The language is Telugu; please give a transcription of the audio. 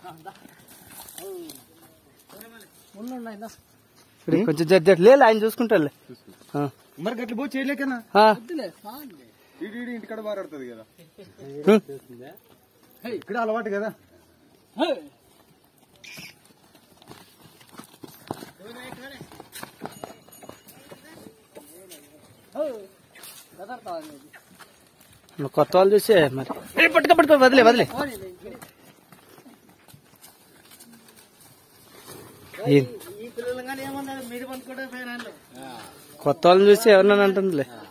ఇప్పుడు కొంచెం జడ్ జడ్ లేదు ఆయన చూసుకుంటాడులే ఆ. మరి గట్ల పోయి చేయలేకనా ఆ. ఇటు ఇటు ఇంటికాడ బారాడుతుంది కదా హ్మ్. ఇక్కడ అలవాటు కదా నువ్వు కొత్త వాళ్ళు చూసే మరి ఏ, పట్టుకో పట్టుకో వదిలే వదిలే ఈ- ఈ పిల్లలు కానీ ఏమన్నారు మీరు పంచుకుంటే ఫైన్ కొత్త వాళ్ళని చూసి ఎవరినైనా అంటుందిలే